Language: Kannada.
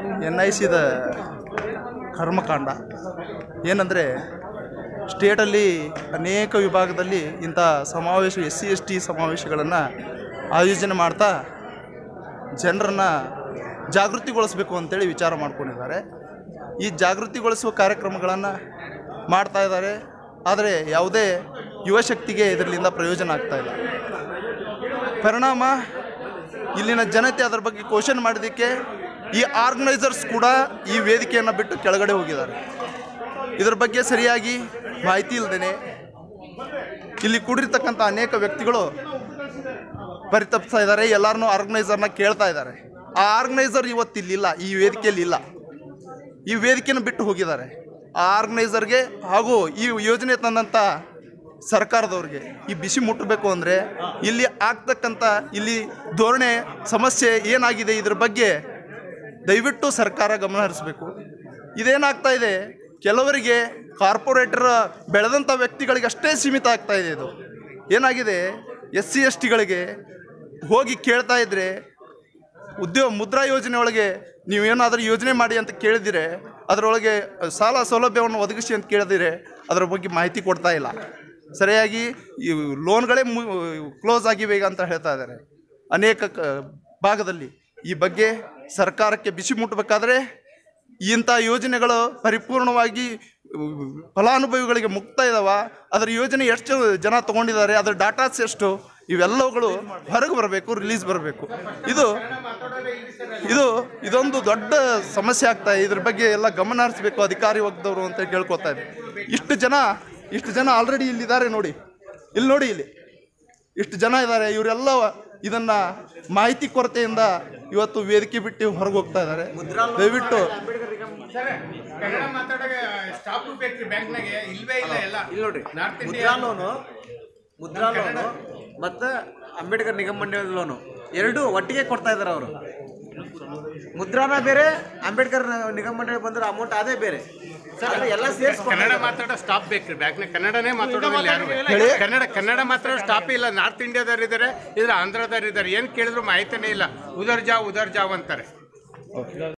ಎನ್ ಐ ಸಿದ ಕರ್ಮಕಾಂಡ ಏನಂದರೆ ಸ್ಟೇಟಲ್ಲಿ ಅನೇಕ ವಿಭಾಗದಲ್ಲಿ ಇಂಥ ಸಮಾವೇಶ ಎಸ್ ಸಿ ಎಸ್ ಟಿ ಸಮಾವೇಶಗಳನ್ನು ಆಯೋಜನೆ ಮಾಡ್ತಾ ಜನರನ್ನು ಜಾಗೃತಿಗೊಳಿಸಬೇಕು ಅಂತೇಳಿ ವಿಚಾರ ಮಾಡ್ಕೊಂಡಿದ್ದಾರೆ ಈ ಜಾಗೃತಿಗೊಳಿಸುವ ಕಾರ್ಯಕ್ರಮಗಳನ್ನು ಮಾಡ್ತಾ ಇದ್ದಾರೆ ಆದರೆ ಯಾವುದೇ ಯುವಶಕ್ತಿಗೆ ಇದರಿಂದ ಪ್ರಯೋಜನ ಆಗ್ತಾ ಇಲ್ಲ ಪರಿಣಾಮ ಇಲ್ಲಿನ ಜನತೆ ಅದರ ಬಗ್ಗೆ ಕ್ವಶನ್ ಮಾಡಿದ್ದಕ್ಕೆ ಈ ಆರ್ಗನೈಸರ್ಸ್ ಕೂಡ ಈ ವೇದಿಕೆಯನ್ನು ಬಿಟ್ಟು ಕೆಳಗಡೆ ಹೋಗಿದ್ದಾರೆ ಇದರ ಬಗ್ಗೆ ಸರಿಯಾಗಿ ಮಾಹಿತಿ ಇಲ್ಲದೇ ಇಲ್ಲಿ ಕೂಡಿರ್ತಕ್ಕಂಥ ಅನೇಕ ವ್ಯಕ್ತಿಗಳು ಪರಿತಪಿಸ್ತಾ ಇದ್ದಾರೆ ಎಲ್ಲರನ್ನೂ ಆರ್ಗನೈಸರ್ನ ಕೇಳ್ತಾ ಇದ್ದಾರೆ ಆ ಆರ್ಗನೈಸರ್ ಇವತ್ತು ಇಲ್ಲಿಲ್ಲ ಈ ವೇದಿಕೆಯಲ್ಲಿ ಇಲ್ಲ ಈ ವೇದಿಕೆಯನ್ನು ಬಿಟ್ಟು ಹೋಗಿದ್ದಾರೆ ಆ ಆರ್ಗನೈಸರ್ಗೆ ಹಾಗೂ ಈ ಯೋಜನೆ ತಂದಂಥ ಸರ್ಕಾರದವ್ರಿಗೆ ಈ ಬಿಸಿ ಮುಟ್ಟಬೇಕು ಅಂದರೆ ಇಲ್ಲಿ ಆಗ್ತಕ್ಕಂಥ ಇಲ್ಲಿ ಧೋರಣೆ ಸಮಸ್ಯೆ ಏನಾಗಿದೆ ಇದ್ರ ಬಗ್ಗೆ ದಯವಿಟ್ಟು ಸರ್ಕಾರ ಗಮನ ಹರಿಸಬೇಕು ಇದೇನಾಗ್ತಾ ಇದೆ ಕೆಲವರಿಗೆ ಕಾರ್ಪೊರೇಟರ್ ಬೆಳೆದಂಥ ವ್ಯಕ್ತಿಗಳಿಗೆ ಅಷ್ಟೇ ಸೀಮಿತ ಆಗ್ತಾ ಇದೆ ಇದು ಏನಾಗಿದೆ ಎಸ್ ಸಿ ಎಸ್ ಟಿಗಳಿಗೆ ಹೋಗಿ ಕೇಳ್ತಾ ಇದ್ರೆ ಉದ್ಯೋಗ ಮುದ್ರಾ ಯೋಜನೆ ಒಳಗೆ ನೀವೇನಾದರೂ ಯೋಜನೆ ಮಾಡಿ ಅಂತ ಕೇಳಿದಿರೆ ಅದರೊಳಗೆ ಸಾಲ ಸೌಲಭ್ಯವನ್ನು ಒದಗಿಸಿ ಅಂತ ಕೇಳಿದಿರೆ ಅದರ ಬಗ್ಗೆ ಮಾಹಿತಿ ಕೊಡ್ತಾ ಇಲ್ಲ ಸರಿಯಾಗಿ ಈ ಲೋನ್ಗಳೇ ಮು ಕ್ಲೋಸ್ ಆಗಿವೆ ಈಗ ಅಂತ ಹೇಳ್ತಾ ಇದ್ದಾರೆ ಅನೇಕ ಕ ಭಾಗದಲ್ಲಿ ಈ ಬಗ್ಗೆ ಸರ್ಕಾರಕ್ಕೆ ಬಿಸಿ ಮುಟ್ಟಬೇಕಾದ್ರೆ ಇಂಥ ಯೋಜನೆಗಳು ಪರಿಪೂರ್ಣವಾಗಿ ಉ, ಫಲಾನುಭವಿಗಳಿಗೆ ಮುಕ್ತ ಇದಾವ ಅದರ ಯೋಜನೆ ಎಷ್ಟು ಜನ ತೊಗೊಂಡಿದ್ದಾರೆ ಅದರ ಡಾಟಾಸ್ ಎಷ್ಟು ಇವೆಲ್ಲವುಗಳು ಹೊರಗೆ ಬರಬೇಕು ರಿಲೀಸ್ ಬರಬೇಕು ಇದು ಇದು ಇದೊಂದು ದೊಡ್ಡ ಸಮಸ್ಯೆ ಆಗ್ತಾ ಇದೆ ಇದ್ರ ಬಗ್ಗೆ ಎಲ್ಲ ಗಮನ ಹರಿಸಬೇಕು ಅಧಿಕಾರಿ ವರ್ಗದವರು ಅಂತ ಕೇಳ್ಕೊತಾ ಇದೆ ಇಷ್ಟು ಜನ ಇಷ್ಟು ಜನ ಆಲ್ರೆಡಿ ಇಲ್ಲಿದ್ದಾರೆ ನೋಡಿ ಇಲ್ಲಿ ನೋಡಿ ಇಲ್ಲಿ ಇಷ್ಟು ಜನ ಇದ್ದಾರೆ ಇವರೆಲ್ಲ ಇದನ್ನ ಮಾಹಿತಿ ಕೊರತೆಯಿಂದ ಇವತ್ತು ವೇದಿಕೆ ಬಿಟ್ಟು ಹೊರಗೆ ಹೋಗ್ತಾ ಇದ್ದಾರೆ ದಯವಿಟ್ಟು ಕನ್ನಡ ಮಾತಾಡೋಕೆ ಸ್ಟಾಪ್ ಬೇಕ್ರಿ ಬ್ಯಾಂಕ್ನಾಗೆ ಇಲ್ವೇ ಇಲ್ಲ ಎಲ್ಲ ಇಲ್ಲಿ ನೋಡ್ರಿ north Mudra India loan Mudra loan ಮತ್ತು ಅಂಬೇಡ್ಕರ್ ನಿಗಮ ಮಂಡಳಿ ಲೋನು ಎರಡು ಒಟ್ಟಿಗೆ ಕೊಡ್ತಾ ಇದ್ದಾರೆ ಅವರು ಮುದ್ರಾನ ಬೇರೆ ಅಂಬೇಡ್ಕರ್ ನಿಗಮ ಮಂಡಳಿ ಬಂದ್ರೆ ಅಮೌಂಟ್ ಅದೇ ಬೇರೆ ಆದ್ರೆ ಎಲ್ಲ ಸೇರಿಸಿ ಕನ್ನಡ ಮಾತಾಡೋ ಸ್ಟಾಪ್ ಬೇಕ್ರಿ ಬ್ಯಾಂಕ್ನಾಗ ಕನ್ನಡನೇ ಮಾತಾಡೋದಿಲ್ಲ ಯಾರು ಕನ್ನಡ ಕನ್ನಡ ಮಾತಾಡೋ ಸ್ಟಾಪ್ ಇಲ್ಲ ನಾರ್ತ್ ಇಂಡಿಯಾದವ್ರು ಇದ್ದಾರೆ ಇದ್ರ ಆಂಧ್ರದವ್ರು ಇದ್ದಾರೆ ಏನು ಕೇಳಿದ್ರು ಮಾಹಿತಿನೇ ಇಲ್ಲ ಉದರ್ ಜಾವ್ ಉದರ್ ಜಾವ್ ಅಂತಾರೆ